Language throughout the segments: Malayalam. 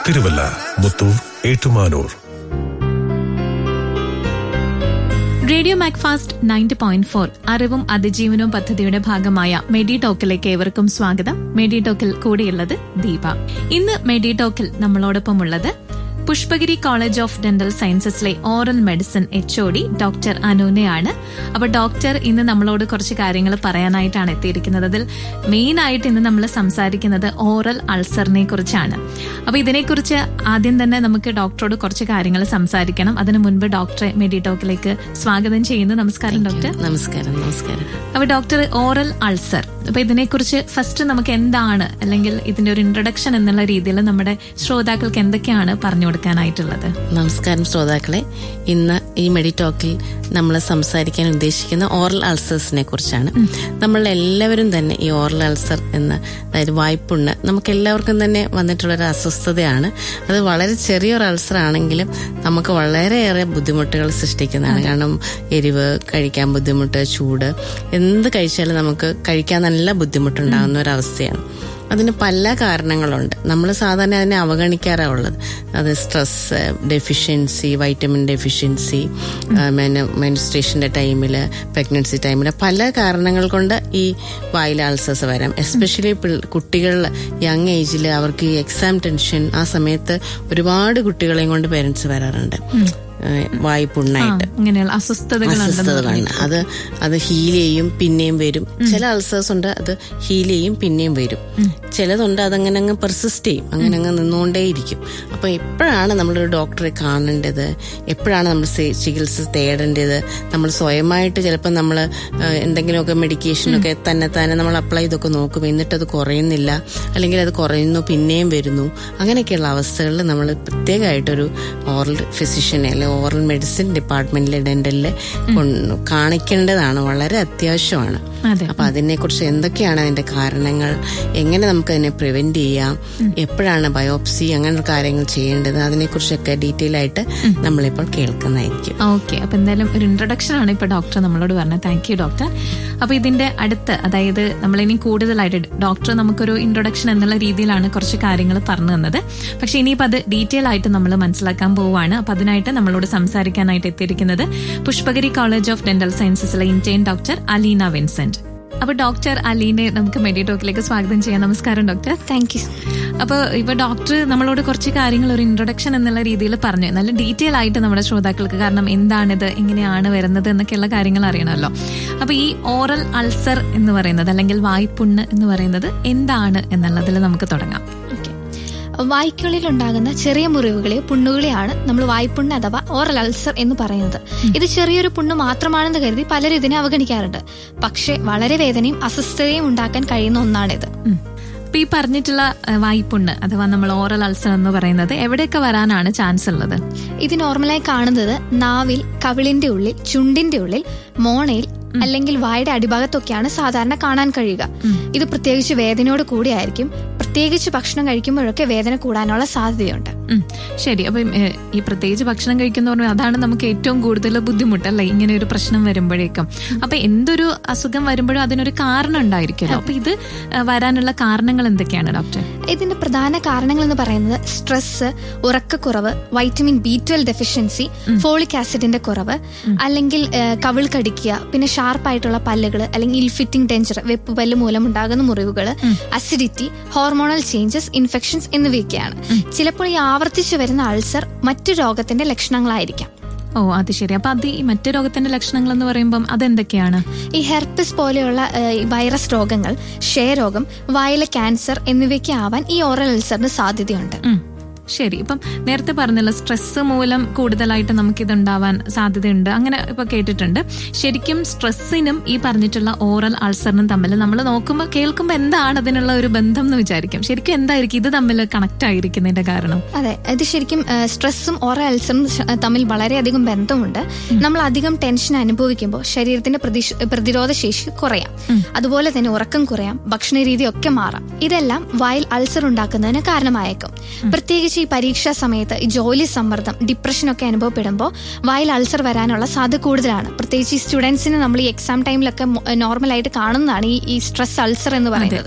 Thiruvalla Muthoor Ettumanoor radio Macfast ninety point four അറിവും അതിജീവനവും പദ്ധതിയുടെ ഭാഗമായ മെഡി ടോക്കിലേക്ക് ഏവർക്കും സ്വാഗതം മെഡി ടോക്കിൽ കൂടിയുള്ളത് ദീപ ഇന്ന് മെഡി ടോക്കിൽ നമ്മളോടൊപ്പം ഉള്ളത് പുഷ്പഗിരി കോളേജ് ഓഫ് ഡെന്റൽ സയൻസസിലെ oral medicine H O D doctor അനൂനയാണ് അപ്പൊ ഡോക്ടർ ഇന്ന് നമ്മളോട് കുറച്ച് കാര്യങ്ങൾ പറയാനായിട്ടാണ് എത്തിയിരിക്കുന്നത് അതിൽ മെയിൻ ആയിട്ട് ഇന്ന് നമ്മൾ സംസാരിക്കുന്നത് ഓറൽ അൾസറിനെ കുറിച്ചാണ് അപ്പൊ ഇതിനെക്കുറിച്ച് ആദ്യം തന്നെ നമുക്ക് ഡോക്ടറോട് കുറച്ച് കാര്യങ്ങൾ സംസാരിക്കണം അതിനു മുൻപ് ഡോക്ടറെ മെഡി ടോക്കിലേക്ക് സ്വാഗതം ചെയ്യുന്നു നമസ്കാരം ഡോക്ടർ നമസ്കാരം നമസ്കാരം അപ്പൊ ഡോക്ടർ ഓറൽ അൾസർ അപ്പൊ ഇതിനെക്കുറിച്ച് ഫസ്റ്റ് നമുക്ക് എന്താണ് അല്ലെങ്കിൽ ഇതിന്റെ ഒരു ഇൻട്രൊഡക്ഷൻ എന്നുള്ള രീതിയിൽ നമ്മുടെ ശ്രോതാക്കൾക്ക് എന്തൊക്കെയാണ് പറഞ്ഞു കൊടുക്കാനായിട്ടുള്ളത് നമസ്കാരം ശ്രോതാക്കളെ ഇന്ന് ഈ മെഡിറ്റോക്കിൽ നമ്മൾ സംസാരിക്കാൻ ഉദ്ദേശിക്കുന്ന ഓറൽ അൾസേഴ്സിനെ കുറിച്ചാണ് നമ്മൾ എല്ലാവരും തന്നെ ഈ ഓറൽ അൾസർ എന്ന അതായത് വായ്പുണ്ണ് നമുക്ക് എല്ലാവർക്കും തന്നെ വന്നിട്ടുള്ള ഒരു അസ്വസ്ഥതയാണ് അത് വളരെ ചെറിയൊരു അൾസർ ആണെങ്കിലും നമുക്ക് വളരെയേറെ ബുദ്ധിമുട്ടുകൾ സൃഷ്ടിക്കുന്നതാണ് കാരണം എരിവ് കഴിക്കാൻ ബുദ്ധിമുട്ട് ചൂട് എന്ത് കഴിച്ചാലും നമുക്ക് കഴിക്കാൻ നല്ല ബുദ്ധിമുട്ടുണ്ടാകുന്ന ഒരു അവസ്ഥയാണ് അതിന് പല കാരണങ്ങളുണ്ട് നമ്മൾ സാധാരണ അതിനെ അവഗണിക്കാറാണ് ഉള്ളത് അത് സ്ട്രെസ് ഡെഫിഷ്യൻസി വൈറ്റമിൻ ഡെഫിഷ്യൻസി മെൻസ്ട്രേഷന്റെ ടൈമിൽ പ്രഗ്നൻസി ടൈമിൽ പല കാരണങ്ങൾ കൊണ്ട് ഈ വായിൽ അൾസേഴ്സ് വരാം എസ്പെഷ്യലി കുട്ടികളിൽ യങ് ഏജിൽ അവർക്ക് ഈ എക്സാം ടെൻഷൻ ആ സമയത്ത് ഒരുപാട് കുട്ടികളെയും കൊണ്ട് പേരൻസ് വരാറുണ്ട് വായ്പുണ്ണായിട്ട് ഇങ്ങനെയുള്ള അസ്വസ്ഥതകളുണ്ട് അസ്വസ്ഥതകളാണ് അത് അത് ഹീൽ ചെയ്യും പിന്നെയും വരും ചില അൾസേഴ്സ് ഉണ്ട് അത് ഹീൽ ചെയ്യും പിന്നെയും വരും ചിലതുണ്ട് അതങ്ങനെ അങ്ങ് പെർസിസ്റ്റ് ചെയ്യും അങ്ങനെ അങ്ങ് നിന്നുകൊണ്ടേയിരിക്കും അപ്പൊ എപ്പോഴാണ് നമ്മളൊരു ഡോക്ടറെ കാണേണ്ടത് എപ്പോഴാണ് നമ്മൾ സെ- ചികിത്സ തേടേണ്ടത് നമ്മൾ സ്വയമായിട്ട് ചിലപ്പോൾ നമ്മൾ എന്തെങ്കിലുമൊക്കെ മെഡിക്കേഷനൊക്കെ തന്നെ തന്നെ നമ്മൾ അപ്ലൈ ചെയ്തൊക്കെ നോക്കും എന്നിട്ട് അത് കുറയുന്നില്ല അല്ലെങ്കിൽ അത് കുറയുന്നു പിന്നെയും വരുന്നു അങ്ങനെയൊക്കെയുള്ള അവസ്ഥകളിൽ നമ്മൾ പ്രത്യേകമായിട്ടൊരു ഓറൽ ഫിസിഷ്യനെ അല്ലെ ഓറൽ മെഡിസിൻ ഡിപ്പാർട്ട്മെന്റിലെ ഡെന്റലിലെ കാണിക്കേണ്ടതാണ് വളരെ അത്യാവശ്യമാണ് അതെ അപ്പൊ അതിനെക്കുറിച്ച് എന്തൊക്കെയാണ് അതിന്റെ കാരണങ്ങൾ എങ്ങനെ നമുക്ക് അതിനെ പ്രിവെന്റ് ചെയ്യാം എപ്പോഴാണ് ബയോപ്സി അങ്ങനെയുള്ള കാര്യങ്ങൾ ചെയ്യേണ്ടത് അതിനെക്കുറിച്ചൊക്കെ ഡീറ്റെയിൽ ആയിട്ട് നമ്മളിപ്പോൾ കേൾക്കുന്നതായിരിക്കും ഓക്കെ അപ്പൊ എന്തായാലും ഒരു ഇൻട്രൊഡക്ഷൻ ആണ് ഇപ്പൊ ഡോക്ടർ നമ്മളോട് പറഞ്ഞത് താങ്ക് യു ഡോക്ടർ അപ്പൊ ഇതിന്റെ അടുത്ത് അതായത് നമ്മളിനി കൂടുതലായിട്ട് ഡോക്ടർ നമുക്കൊരു ഇൻട്രൊഡക്ഷൻ എന്നുള്ള രീതിയിലാണ് കുറച്ച് കാര്യങ്ങൾ പറഞ്ഞു തന്നത് പക്ഷെ ഇനിയിപ്പോൾ അത് ഡീറ്റെയിൽ ആയിട്ട് നമ്മൾ മനസ്സിലാക്കാൻ പോവുകയാണ് അപ്പൊ അതിനായിട്ട് നമ്മളോട് സംസാരിക്കാനായിട്ട് എത്തിയിരിക്കുന്നത് പുഷ്പഗിരി കോളേജ് ഓഫ് ഡെന്റൽ സയൻസസിലെ ഇന്ത്യൻ ഡോക്ടർ അലീന വിൻസെന്റ് അപ്പൊ ഡോക്ടർ അലീനെ നമുക്ക് മെഡി ടോക്കിലേക്ക് സ്വാഗതം ചെയ്യാം നമസ്കാരം ഡോക്ടർ താങ്ക് യു അപ്പൊ ഇപ്പൊ ഡോക്ടർ നമ്മളോട് കുറച്ച് കാര്യങ്ങൾ ഒരു ഇൻട്രൊഡക്ഷൻ എന്നുള്ള രീതിയിൽ പറഞ്ഞു നല്ല ഡീറ്റെയിൽ ആയിട്ട് നമ്മുടെ ശ്രോതാക്കൾക്ക് കാരണം എന്താണിത് എങ്ങനെയാണ് വരുന്നത് എന്നൊക്കെയുള്ള കാര്യങ്ങൾ അറിയണമല്ലോ അപ്പൊ ഈ ഓറൽ അൾസർ എന്ന് പറയുന്നത് അല്ലെങ്കിൽ വായ്പുണ്ണ് എന്ന് പറയുന്നത് എന്താണ് എന്നുള്ളതിൽ നമുക്ക് തുടങ്ങാം ഓക്കെ വായ്ക്കുള്ളിൽ ഉണ്ടാകുന്ന ചെറിയ മുറിവുകളെ പുണ്ണുകളെയാണ് നമ്മൾ വായ്പുണ്ണ് അഥവാ ഓറൽ അൾസർ എന്ന് പറയുന്നത് ഇത് ചെറിയൊരു പുണ്ണ് മാത്രമാണെന്ന് കരുതി പലരും ഇതിനെ അവഗണിക്കാറുണ്ട് പക്ഷേ വളരെ വേദനയും അസ്വസ്ഥതയും ഉണ്ടാക്കാൻ കഴിയുന്ന ഒന്നാണിത് ഉം. അപ്പൊ ഈ പറഞ്ഞിട്ടുള്ള ഏഹ്, വായ്പുണ്ണ് അഥവാ നമ്മൾ ഓറൽ അൾസർ എന്ന് പറയുന്നത് എവിടെയൊക്കെ വരാനാണ് ചാൻസ് ഉള്ളത് ഇത് നോർമലായി കാണുന്നത് നാവിൽ കവിളിന്റെ ഉള്ളിൽ ചുണ്ടിന്റെ ഉള്ളിൽ മോണയിൽ അല്ലെങ്കിൽ വായുടെ അടിഭാഗത്തൊക്കെയാണ് സാധാരണ കാണാൻ കഴിയുക ഇത് പ്രത്യേകിച്ച് വേദനയോട് കൂടിയായിരിക്കും പ്രത്യേകിച്ച് ഭക്ഷണം കഴിക്കുമ്പോഴൊക്കെ വേദന കൂടാനുള്ള സാധ്യതയുണ്ട് ഉം. ശരി അപ്പൊ ഏഹ്, ഈ പ്രത്യേകിച്ച് ഭക്ഷണം കഴിക്കുന്ന പറഞ്ഞാൽ അതാണ് നമുക്ക് ഏറ്റവും കൂടുതൽ ബുദ്ധിമുട്ടല്ലേ ഇങ്ങനെ ഒരു പ്രശ്നം വരുമ്പോഴേക്കും അപ്പൊ എന്തൊരു അസുഖം വരുമ്പോഴും അതിനൊരു കാരണം ഉണ്ടായിരിക്കുമല്ലോ അപ്പൊ ഇത് ഏഹ്, വരാനുള്ള കാരണങ്ങൾ എന്തൊക്കെയാണ് ഡോക്ടർ ഇതിന്റെ പ്രധാന കാരണങ്ങൾ എന്ന് പറയുന്നത് സ്ട്രെസ് ഉറക്കക്കുറവ് vitamin B twelve deficiency folic ആസിഡിന്റെ കുറവ് അല്ലെങ്കിൽ ഏഹ്, കവിൾ കടിക്കുക പിന്നെ ഷാർപ്പായിട്ടുള്ള പല്ലുകൾ അല്ലെങ്കിൽ ഇൽ ഫിറ്റിംഗ് ഡെഞ്ചർ വെപ്പ് പല്ല് മൂലം ഉണ്ടാകുന്ന മുറിവുകൾ അസിഡിറ്റി ഹോർമോണൽ ചേഞ്ചസ് ഇൻഫെക്ഷൻസ് എന്നിവയൊക്കെയാണ് ചിലപ്പോൾ ഈ ആവർത്തിച്ചു വരുന്ന അൾസർ മറ്റു രോഗത്തിന്റെ ലക്ഷണങ്ങളായിരിക്കാം ഓ അത് ശരി അപ്പൊ അത് ഈ മറ്റു രോഗത്തിന്റെ ലക്ഷണങ്ങൾ എന്ന് പറയുമ്പം അതെന്തൊക്കെയാണ് ഈ ഹെർപ്പിസ് പോലെയുള്ള ഏഹ്, ഈ വൈറസ് രോഗങ്ങൾ ക്ഷയരോഗം വായിലെ ക്യാൻസർ എന്നിവയ്ക്ക് ആവാൻ ഈ ഓറൽ അൾസറിന് സാധ്യതയുണ്ട് ഉം. ശരി ഇപ്പം നേരത്തെ പറഞ്ഞല്ലോ സ്ട്രെസ് മൂലം കൂടുതലായിട്ട് നമുക്കിത് ഉണ്ടാവാൻ സാധ്യതയുണ്ട് അങ്ങനെ ഇപ്പൊ കേട്ടിട്ടുണ്ട് ശരിക്കും സ്ട്രെസ്സിനും ഈ പറഞ്ഞിട്ടുള്ള ഓറൽ അൾസറിനും തമ്മിൽ നമ്മൾ നോക്കുമ്പോൾ കേൾക്കുമ്പോൾ എന്താണ് അതിനുള്ള ഒരു ബന്ധം എന്ന് വിചാരിക്കും ശരിക്കും എന്തായിരിക്കും ഇത് തമ്മിൽ കണക്ട് ആയിരിക്കുന്നതിന്റെ കാരണം അതെ ഇത് ശരിക്കും ഏഹ്, സ്ട്രെസ്സും ഓറൽ അൾസറും ശ- തമ്മിൽ വളരെയധികം ബന്ധമുണ്ട് നമ്മൾ അധികം ടെൻഷൻ അനുഭവിക്കുമ്പോൾ ശരീരത്തിന്റെ പ്രതിഷ്- പ്രതിരോധ ശേഷി കുറയാം അതുപോലെ തന്നെ ഉറക്കം കുറയാം ഭക്ഷണ രീതി ഒക്കെ മാറാം ഇതെല്ലാം വായിൽ അൾസർ ഉണ്ടാക്കുന്നതിന് കാരണമായേക്കും പ്രത്യേകിച്ച് ഈ പരീക്ഷാ സമയത്ത് ഈ ജോലി സമ്മർദ്ദം ഡിപ്രഷൻ ഒക്കെ അനുഭവപ്പെടുമ്പോൾ വായിൽ അൾസർ വരാനുള്ള സാധ്യത കൂടുതലാണ് പ്രത്യേകിച്ച് ഈ സ്റ്റുഡൻസിന് നമ്മൾ ഈ എക്സാം ടൈമിലൊക്കെ നോർമലായിട്ട് കാണുന്നതാണ് ഈ ഈ സ്ട്രെസ് അൾസർ എന്ന് പറയുന്നത്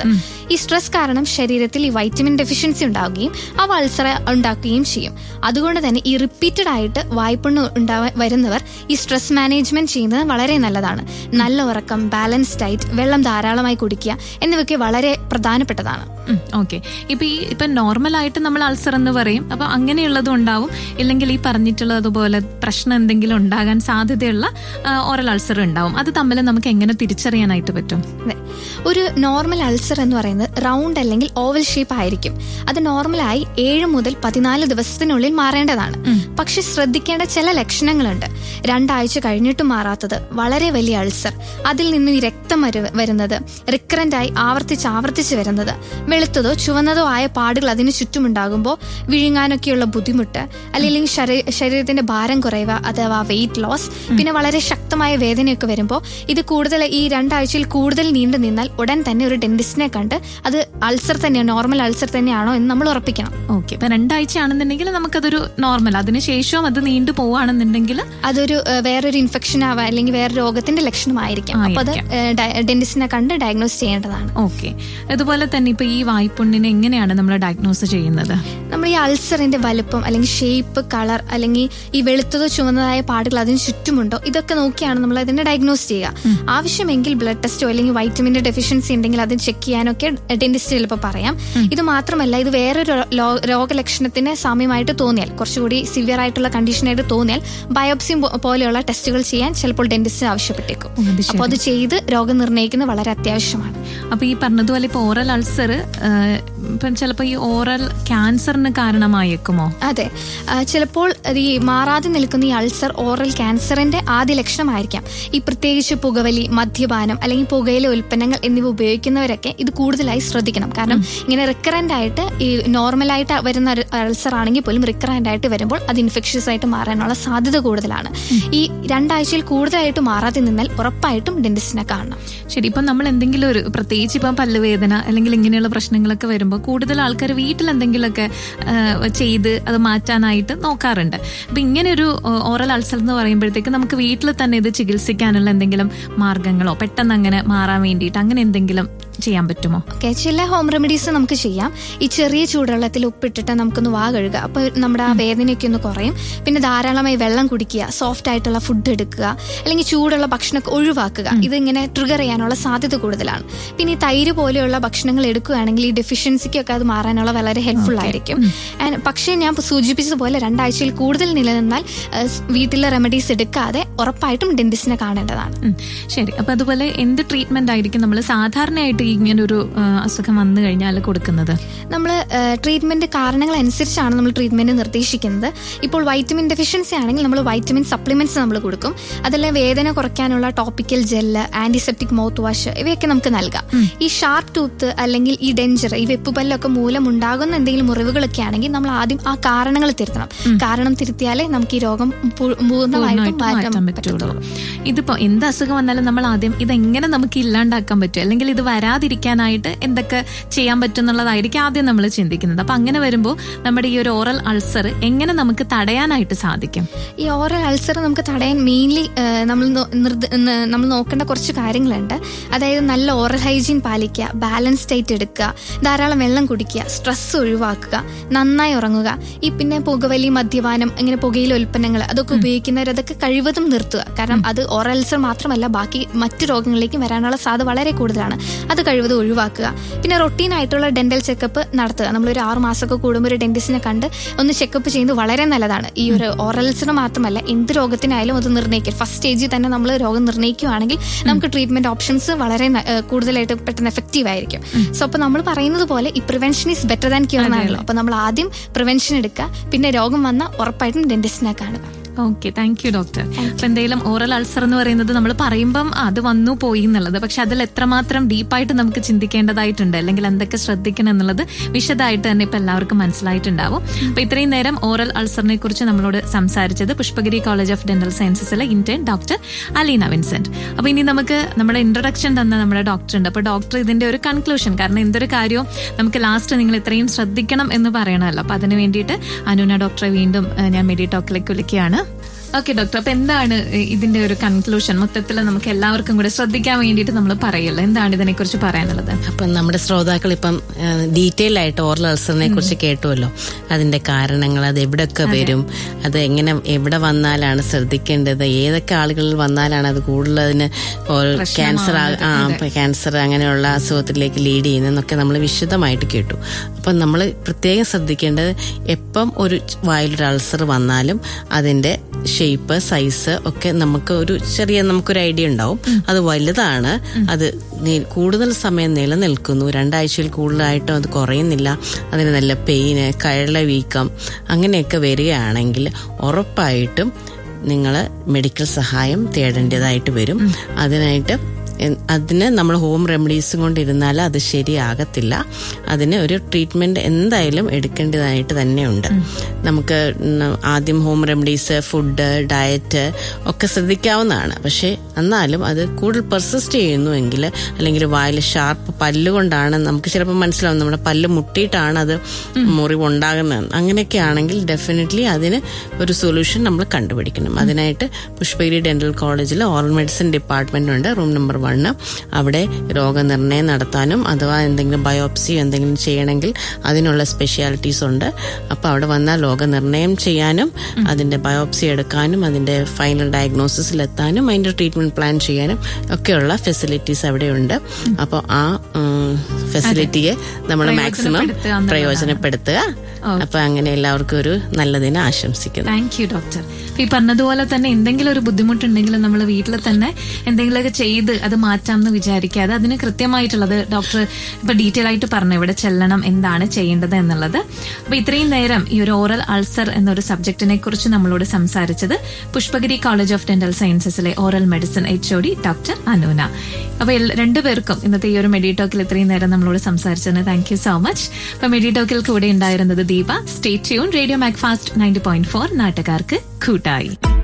ഈ സ്ട്രെസ് കാരണം ശരീരത്തിൽ ഈ വൈറ്റമിൻ ഡെഫിഷ്യൻസി ഉണ്ടാവുകയും അവ അൾസർ ഉണ്ടാക്കുകയും ചെയ്യും അതുകൊണ്ട് തന്നെ ഈ റിപ്പീറ്റഡ് ആയിട്ട് വായ്പുണ്ണ് ഉണ്ടാവാൻ വരുന്നവർ ഈ സ്ട്രെസ് മാനേജ്മെന്റ് ചെയ്യുന്നത് വളരെ നല്ലതാണ് നല്ല ഉറക്കം ബാലൻസ്ഡ് ഡയറ്റ് വെള്ളം ധാരാളമായി കുടിക്കുക എന്നിവയ്ക്ക് വളരെ പ്രധാനപ്പെട്ടതാണ് ഓക്കെ ഇപ്പൊ ഈ ഇപ്പൊ നോർമൽ ആയിട്ട് നമ്മൾ അൾസർ എന്ന് പറയും അപ്പൊ അങ്ങനെയുള്ളതും ഉണ്ടാവും ഇല്ലെങ്കിൽ ഈ പറഞ്ഞിട്ടുള്ളതുപോലെ പ്രശ്നം എന്തെങ്കിലും ഉണ്ടാകാൻ സാധ്യതയുള്ള ഓറൽ അൾസർ ഉണ്ടാവും അത് തമ്മിൽ നമുക്ക് എങ്ങനെ തിരിച്ചറിയാനായിട്ട് പറ്റും അതെ. ഒരു നോർമൽ അൾസർ എന്ന് പറയുന്നത് റൗണ്ട് അല്ലെങ്കിൽ ഓവൽ ഷേപ്പ് ആയിരിക്കും അത് നോർമലായി ഏഴ് മുതൽ പതിനാല് ദിവസത്തിനുള്ളിൽ മാറേണ്ടതാണ് പക്ഷെ ശ്രദ്ധിക്കേണ്ട ചില ലക്ഷണങ്ങളുണ്ട് രണ്ടാഴ്ച കഴിഞ്ഞിട്ട് മാറാത്തത് വളരെ വലിയ അൾസർ അതിൽ നിന്നും ഈ രക്തം വരു- വരുന്നത് റിക്കറന്റ് ആയി ആവർത്തിച്ച് ആവർത്തിച്ച് വരുന്നത് വെളുത്തതോ ചുവന്നതോ ആയ പാടുകൾ അതിന് ചുറ്റുമുണ്ടാകുമ്പോൾ വിഴുങ്ങാനൊക്കെയുള്ള ബുദ്ധിമുട്ട് അല്ലെങ്കിൽ ശരീ- ശരീരത്തിന്റെ ഭാരം കുറയുക അഥവാ വെയിറ്റ് ലോസ് പിന്നെ വളരെ ശക്തമായ വേദനയൊക്കെ വരുമ്പോൾ ഇത് കൂടുതൽ ഈ രണ്ടാഴ്ചയിൽ കൂടുതൽ നീണ്ടു നിന്നാൽ ഉടൻ തന്നെ ഒരു ഡെന്റിസ്റ്റിനെ കണ്ട് അത് അൾസർ തന്നെയോ നോർമൽ അൾസർ തന്നെയാണോ എന്ന് നമ്മൾ ഉറപ്പിക്കണം ഓക്കെ ഇപ്പൊ രണ്ടാഴ്ച ആണെന്നുണ്ടെങ്കിൽ നമുക്കതൊരു നോർമൽ അതിനുശേഷവും അത് നീണ്ടു പോവാണെന്നുണ്ടെങ്കിൽ അതൊരു ഏഹ്, വേറൊരു ഇൻഫെക്ഷൻ ആവാം അല്ലെങ്കിൽ വേറെ രോഗത്തിന്റെ ലക്ഷണമായിരിക്കാം അപ്പൊ അത് ഡെന്റിസ്റ്റിനെ കണ്ട് ഡയഗ്നോസ് ചെയ്യേണ്ടതാണ് ഓക്കെ അതുപോലെ തന്നെ ഇപ്പൊ ഈ വായ്പുണ്ണിനെ എങ്ങനെയാണ് നമ്മൾ ഡയഗ്നോസ് ചെയ്യുന്നത് നമ്മൾ ഈ അൾസറിന്റെ വലുപ്പം അല്ലെങ്കിൽ ഷേപ്പ് കളർ അല്ലെങ്കിൽ ഈ വെളുത്തതോ ചുവന്നതായ പാടുകൾ അതിന് ചുറ്റുമുണ്ടോ ഇതൊക്കെ നോക്കിയാണ് നമ്മൾ അതിനെ ഡയഗ്നോസ് ചെയ്യുക ആവശ്യമെങ്കിൽ ബ്ലഡ് ടെസ്റ്റോ അല്ലെങ്കിൽ വൈറ്റമിന്റെ ഡെഫിഷ്യൻസി ഉണ്ടെങ്കിൽ അത് ചെക്ക് ചെയ്യാനൊക്കെ ഡെന്റിസ്റ്റ് ചിലപ്പോൾ പറയാം ഇത് മാത്രമല്ല ഇത് വേറൊരു ലോ- രോഗലക്ഷണത്തിന് സാമ്യമായിട്ട് തോന്നിയാൽ കുറച്ചുകൂടി സിവിയർ ആയിട്ടുള്ള കണ്ടീഷനായിട്ട് തോന്നിയാൽ ബയോപ്സി പോലെയുള്ള ടെസ്റ്റുകൾ ചെയ്യാൻ ചിലപ്പോൾ ഡെന്റിസ്റ്റ് ആവശ്യപ്പെട്ടേക്കും ഓ, അത് ശരി. അപ്പോൾ അത് ചെയ്ത് രോഗം നിർണ്ണയിക്കുന്നത് വളരെ അത്യാവശ്യമാണ് അപ്പൊ ഈ പറഞ്ഞതുപോലെ ഇപ്പൊ ഓറൽ അൾസർ ഇപ്പം ചിലപ്പോ ഈ ഓറൽ ക്യാൻസറിന് കാരണമായേക്കുമോ അതെ ആ, ചിലപ്പോൾ ഈ മാറാതെ നിൽക്കുന്ന ഈ അൾസർ ഓറൽ ക്യാൻസറിന്റെ ആദ്യ ലക്ഷണമായിരിക്കാം ഈ പ്രത്യേകിച്ച് പുകവലി മദ്യപാനം അല്ലെങ്കിൽ പുകയില ഉൽപ്പന്നങ്ങൾ എന്നിവ ഉപയോഗിക്കുന്നവരൊക്കെ ഇത് കൂടുതലായി ശ്രദ്ധിക്കണം കാരണം ഇങ്ങനെ റിക്കറന്റ് ആയിട്ട് ഈ നോർമലായിട്ട് വരുന്ന ഒരു അൾസർ ആണെങ്കിൽ പോലും റിക്കറന്റ് ആയിട്ട് വരുമ്പോൾ അത് ഇൻഫെക്ഷ്യസ് ആയിട്ട് മാറാനുള്ള സാധ്യത കൂടുതലാണ് ഈ രണ്ടാഴ്ചയിൽ കൂടുതലായിട്ട് മാറാതെ നിന്നാൽ ഉറപ്പായിട്ടും ഡെന്റിസ്റ്റിനെ കാണണം ശരി ഇപ്പം നമ്മൾ എന്തെങ്കിലും ഒരു പ്രത്യേകിച്ച് ഇപ്പം പല്ലുവേദന അല്ലെങ്കിൽ ഇങ്ങനെയുള്ള പ്രശ്നങ്ങളൊക്കെ വരുമ്പോൾ കൂടുതൽ ആൾക്കാർ വീട്ടിൽ എന്തെങ്കിലുമൊക്കെ ആ, ചെയ്ത് അത് മാറ്റാനായിട്ട് നോക്കാറുണ്ട് അപ്പൊ ഇങ്ങനെ ഒരു ഓറൽ അൾസർ എന്ന് പറയുമ്പോഴത്തേക്ക് നമുക്ക് വീട്ടിൽ തന്നെ ഇത് ചികിത്സിക്കാനുള്ള എന്തെങ്കിലും മാർഗങ്ങളോ പെട്ടെന്ന് അങ്ങനെ മാറാൻ വേണ്ടിയിട്ട് അങ്ങനെ എന്തെങ്കിലും ചെയ്യാൻ പറ്റുമോ ഓക്കെ ചില ഹോം റെമഡീസ് നമുക്ക് ചെയ്യാം ഈ ചെറിയ ചൂടുവെള്ളത്തിൽ ഉപ്പിട്ടിട്ട് നമുക്കൊന്ന് വാ കഴുകുക അപ്പോൾ നമ്മുടെ ആ വേദനയൊക്കെ ഒന്ന് കുറയും പിന്നെ ധാരാളമായി വെള്ളം കുടിക്കുക സോഫ്റ്റ് ആയിട്ടുള്ള ഫുഡ് എടുക്കുക അല്ലെങ്കിൽ ചൂടുള്ള ഭക്ഷണമൊക്കെ ഒഴിവാക്കുക ഇതിങ്ങനെ ട്രിഗർ ചെയ്യാനുള്ള സാധ്യത കൂടുതലാണ് പിന്നെ ഈ തൈര് പോലെയുള്ള ഭക്ഷണങ്ങൾ എടുക്കുകയാണെങ്കിൽ ഈ ഡെഫിഷ്യൻസിക്കൊക്കെ അത് മാറാനുള്ള വളരെ ഹെൽപ്ഫുൾ ആയിരിക്കും And പക്ഷേ ഞാൻ ഇപ്പൊ സൂചിപ്പിച്ചതുപോലെ രണ്ടാഴ്ചയിൽ കൂടുതൽ നിലനിന്നാൽ ഏഹ്, വീട്ടിലെ റെമഡീസ് എടുക്കാതെ ഉറപ്പായിട്ടും ഡെന്റിസ്റ്റിനെ കാണേണ്ടതാണ് ഉം. ശരി അപ്പൊ അതുപോലെ എന്ത് ട്രീറ്റ്മെന്റ് ആയിരിക്കും നമ്മൾ സാധാരണയായിട്ട് ഇങ്ങനെ ഒരു അസുഖം വന്നു കഴിഞ്ഞാൽ കൊടുക്കുന്നത് നമ്മൾ ട്രീറ്റ്മെന്റ് കാരണങ്ങൾ അനുസരിച്ചാണ് നമ്മൾ ട്രീറ്റ്മെന്റ് നിർദ്ദേശിക്കുന്നത് ഇപ്പോൾ വൈറ്റമിൻ ഡെഫിഷ്യൻസി ആണെങ്കിൽ നമ്മൾ വൈറ്റമിൻ സപ്ലിമെന്റ്സ് നമ്മൾ കൊടുക്കും അതിൽ വേദന കുറയ്ക്കാനുള്ള topical gel antiseptic mouthwash ഇവയൊക്കെ നമുക്ക് നൽകാം ഈ ഷാർപ്പ് ടൂത്ത് അല്ലെങ്കിൽ ഈ ഡെഞ്ചർ ഈ വെപ്പുപല്ലൊക്കെ മൂലം ഉണ്ടാകുന്ന എന്തെങ്കിലും മുറിവുകളൊക്കെ ആണെങ്കിൽ നമ്മൾ ആദ്യം ആ കാരണങ്ങൾ തിരുത്തണം കാരണം തിരുത്തിയാലേ നമുക്ക് ഈ രോഗം പൂ- പൂർണ്ണമായിട്ടും പൂർണ്ണമായിട്ടും മാറ്റാൻ മാറ്റാൻ പറ്റുള്ളൂ ഇതിപ്പോ എന്ത് അസുഖം വന്നാലും നമ്മൾ ആദ്യം ഇതെങ്ങനെ നമുക്ക് ഇല്ലാണ്ടാക്കാൻ പറ്റും അല്ലെങ്കിൽ ഇത് വരാതിരിക്കാനായിട്ട് എന്തൊക്കെ ചെയ്യാൻ പറ്റും എന്നുള്ളതായിരിക്കും ആദ്യം നമ്മൾ ചിന്തിക്കുന്നത് അപ്പൊ അങ്ങനെ വരുമ്പോൾ നമ്മുടെ ഈ ഒരു ഓറൽ അൾസർ എങ്ങനെ നമുക്ക് തടയാനായിട്ട് സാധിക്കും ഈ ഓറൽ അൾസർ നമുക്ക് തടയാൻ മെയിൻലി നമ്മൾ നോ- നിർദ്ദ- ന- നമ്മൾ നോക്കേണ്ട കുറച്ച് കാര്യങ്ങളുണ്ട് അതായത് നല്ല ഓറൽ ഹൈജീൻ പാലിക്കുക ബാലൻസ് ഡയറ്റ് എടുക്കുക ധാരാളം വെള്ളം കുടിക്കുക സ്ട്രെസ് ഒഴിവാക്കുക നന്നായി ഉറങ്ങുക ഈ പിന്നെ പുകവലി മദ്യപാനം ഇങ്ങനെ പുകയില ഉൽപ്പന്നങ്ങൾ അതൊക്കെ ഉപയോഗിക്കുന്നവർ അതൊക്കെ കഴിവതും നിർത്തുക കാരണം അത് ഓറൽ അൾസർ മാത്രമല്ല ബാക്കി മറ്റു രോഗങ്ങളിലേക്കും വരാനുള്ള സാധ്യത വളരെ കൂടുതലാണ് അത് കഴിവതും ഒഴിവാക്കുക പിന്നെ റൊട്ടീൻ ആയിട്ടുള്ള ഡെന്റൽ ചെക്കപ്പ് നടത്തുക നമ്മളൊരു ആറ് മാസമൊക്കെ കൂടുമ്പോൾ ഒരു ഡെന്റിസ്റ്റിനെ കണ്ട് ഒന്ന് ചെക്കപ്പ് ചെയ്യുന്നത് വളരെ നല്ലതാണ് ഈ ഒരു ഓറൽസിന് മാത്രമല്ല എന്ത് രോഗത്തിനായാലും അത് നിർണ്ണയിക്കുക ഫസ്റ്റ് സ്റ്റേജിൽ തന്നെ നമ്മൾ രോഗം നിർണ്ണയിക്കുകയാണെങ്കിൽ നമുക്ക് ട്രീറ്റ്മെന്റ് ഓപ്ഷൻസ് വളരെ ന- ഏഹ് കൂടുതലായിട്ട് പെട്ടെന്ന് എഫക്റ്റീവ് ആയിരിക്കും സോ അപ്പൊ നമ്മൾ പറയുന്നത് പോലെ ഈ prevention is better than cure എന്നാണല്ലോ അപ്പൊ നമ്മൾ ആദ്യം പ്രിവെൻഷൻ എടുക്കുക പിന്നെ രോഗം വന്നാൽ ഉറപ്പായിട്ടും ഡെന്റിസ്റ്റിനെ കാണുക ഓക്കെ താങ്ക് യു ഡോക്ടർ അപ്പൊ എന്തായാലും ഓറൽ അൾസർ എന്ന് പറയുന്നത് നമ്മൾ പറയുമ്പം ആ, അത് വന്നു പോയി എന്നുള്ളത് പക്ഷെ അതിൽ എത്രമാത്രം ഡീപ്പായിട്ട് നമുക്ക് ചിന്തിക്കേണ്ടതായിട്ടുണ്ട് അല്ലെങ്കിൽ എന്തൊക്കെ ശ്രദ്ധിക്കണം എന്നുള്ളത് വിശദമായിട്ട് തന്നെ ഇപ്പൊ എല്ലാവർക്കും മനസ്സിലായിട്ടുണ്ടാവും അപ്പൊ ഇത്രയും നേരം ഓറൽ അൾസറിനെ കുറിച്ച് നമ്മളോട് സംസാരിച്ചത് പുഷ്പഗിരി കോളേജ് ഓഫ് ഡെന്റൽ സയൻസസിലെ ഇന്റേൺ ഡോക്ടർ അലീന വിൻസെന്റ് അപ്പൊ ഇനി നമുക്ക് നമ്മുടെ ഇൻട്രൊഡക്ഷൻ തന്ന നമ്മുടെ ഡോക്ടർ ഉണ്ട് അപ്പൊ ഡോക്ടർ ഇതിന്റെ ഒരു കൺക്ലൂഷൻ കാരണം എന്തൊരു കാര്യവും നമുക്ക് ലാസ്റ്റ് നിങ്ങൾ ഇത്രയും ശ്രദ്ധിക്കണം എന്ന് പറയണമല്ലോ അപ്പൊ അതിന് വേണ്ടിയിട്ട് അനുന ഡോക്ടറെ വീണ്ടും ഏഹ്, ഞാൻ മെഡി ടോക്കിലേക്ക് വിളിക്കുകയാണ് ഓക്കെ ഡോക്ടർ അപ്പൊ എന്താണ് ഇതിന്റെ ഒരു കൺക്ലൂഷൻ മൊത്തത്തിൽ നമുക്ക് എല്ലാവർക്കും കൂടെ ശ്രദ്ധിക്കാൻ വേണ്ടിയിട്ട് നമ്മൾ പറയല്ലോ എന്താണ് ഇതിനെ കുറിച്ച് പറയാനുള്ളത് അപ്പം നമ്മുടെ ശ്രോതാക്കൾ ഇപ്പം ഡീറ്റെയിൽ ആയിട്ട് ഓറൽ അൾസറിനെ കുറിച്ച് കേട്ടുമല്ലോ അതിന്റെ കാരണങ്ങൾ അത് എവിടെയൊക്കെ വരും അത് എങ്ങനെ എവിടെ വന്നാലാണ് ശ്രദ്ധിക്കേണ്ടത് ഏതൊക്കെ ആളുകളിൽ വന്നാലാണ് അത് കൂടുതൽ അതിന് ക്യാൻസർ ആ ക്യാൻസർ അങ്ങനെയുള്ള അസുഖത്തിലേക്ക് ലീഡ് ചെയ്യുന്നതെന്നൊക്കെ നമ്മൾ വിശദമായിട്ട് കേട്ടു അപ്പം നമ്മൾ പ്രത്യേകം ശ്രദ്ധിക്കേണ്ടത് എപ്പം ഒരു വായിലൊരു അൾസർ വന്നാലും അതിന്റെ ഷേപ്പ് സൈസ് ഒക്കെ നമുക്ക് ഒരു ചെറിയ നമുക്കൊരു ഐഡിയ ഉണ്ടാവും അത് വലുതാണ് അത് നി- കൂടുതൽ സമയം നിലനിൽക്കുന്നു രണ്ടാഴ്ചയിൽ കൂടുതലായിട്ടും അത് കുറയുന്നില്ല അതിന് നല്ല പെയിന് കഴല വീക്കം അങ്ങനെയൊക്കെ വരികയാണെങ്കിൽ ഉറപ്പായിട്ടും നിങ്ങൾ മെഡിക്കൽ സഹായം തേടേണ്ടതായിട്ട് വരും അതിനായിട്ട് എൻ- അതിന് നമ്മൾ ഹോം റെമഡീസും കൊണ്ടിരുന്നാൽ അത് ശരിയാകത്തില്ല അതിന് ഒരു ട്രീറ്റ്മെന്റ് എന്തായാലും എടുക്കേണ്ടതായിട്ട് തന്നെയുണ്ട് നമുക്ക് ഉം ആദ്യം ഹോം റെമഡീസ് ഫുഡ് ഡയറ്റ് ഒക്കെ ശ്രദ്ധിക്കാവുന്നതാണ് പക്ഷേ എന്നാലും അത് കൂടുതൽ പെർസിസ്റ്റ് ചെയ്യുന്നുവെങ്കിൽ അല്ലെങ്കിൽ വായിൽ ഷാർപ്പ് പല്ലുകൊണ്ടാണ് നമുക്ക് ചിലപ്പോൾ മനസ്സിലാവും നമ്മുടെ പല്ല് മുട്ടിയിട്ടാണ് അത് മുറിവുണ്ടാകുന്നത് അങ്ങനെയൊക്കെ ആണെങ്കിൽ ഡെഫിനറ്റ്ലി അതിന് ഒരു സൊല്യൂഷൻ നമ്മൾ കണ്ടുപിടിക്കണം അതിനായിട്ട് പുഷ്പഗിരി ഡെന്റൽ കോളേജിൽ ഓറൽ മെഡിസിൻ ഡിപ്പാർട്ട്മെന്റ് ഉണ്ട് റൂം നമ്പർ വണ്ണ് അവിടെ രോഗനിർണയം നടത്താനും അഥവാ എന്തെങ്കിലും ബയോപ്സി എന്തെങ്കിലും ചെയ്യണമെങ്കിൽ അതിനുള്ള സ്പെഷ്യാലിറ്റീസ് ഉണ്ട് അപ്പോൾ അവിടെ വന്നാൽ രോഗനിർണയം ചെയ്യാനും അതിന്റെ ബയോപ്സി എടുക്കാനും അതിന്റെ ഫൈനൽ ഡയഗ്നോസിസിൽ എത്താനും അതിന്റെ ട്രീറ്റ്മെന്റ് പ്ലാൻ ചെയ്യാനും ഒക്കെയുള്ള ഫെസിലിറ്റീസ് അവിടെയുണ്ട് അപ്പോൾ ആ ഫെസിലിറ്റിയെ നമ്മൾ മാക്സിമം പ്രയോജനപ്പെടുത്തുക എന്നുള്ളതാണ്. പ്രയോജനപ്പെടുത്തുക അപ്പൊ അങ്ങനെ എല്ലാവർക്കും ഒരു നല്ല ദിനം ആശംസിക്കുന്നു താങ്ക് യു ഡോക്ടർ ഈ പറഞ്ഞതുപോലെ തന്നെ എന്തെങ്കിലും ഒരു ബുദ്ധിമുട്ടുണ്ടെങ്കിൽ നമ്മൾ വീട്ടിൽ തന്നെ എന്തെങ്കിലുമൊക്കെ ചെയ്ത് അത് മാറ്റാം എന്ന് വിചാരിക്കാതെ അതിന് കൃത്യമായിട്ടുള്ളത് ഡോക്ടർ ഇപ്പൊ ഡീറ്റെയിൽ ആയിട്ട് പറഞ്ഞു ഇവിടെ ചെല്ലണം എന്താണ് ചെയ്യേണ്ടത് എന്നുള്ളത് അപ്പൊ ഇത്രയും നേരം ഈ ഒരു ഓറൽ അൾസർ എന്നൊരു സബ്ജക്റ്റിനെ കുറിച്ച് നമ്മളോട് സംസാരിച്ചത് പുഷ്പഗിരി കോളേജ് ഓഫ് ഡെന്റൽ സയൻസസിലെ oral medicine H O D doctor Anoona അപ്പൊ എൽ- രണ്ടുപേർക്കും ഇന്നത്തെ ഈ ഒരു മെഡിടോക്കിൽ ഇത്രയും നേരം നമ്മളോട് സംസാരിച്ചതിന് താങ്ക് യു സോ മച്ച് അപ്പൊ മെഡിടോക്കിൽ കൂടെ ഉണ്ടായിരുന്നത് Deepa stay tune radio Macfast ninety point four നാട്ടുകാർക്ക് കൂട്ടായി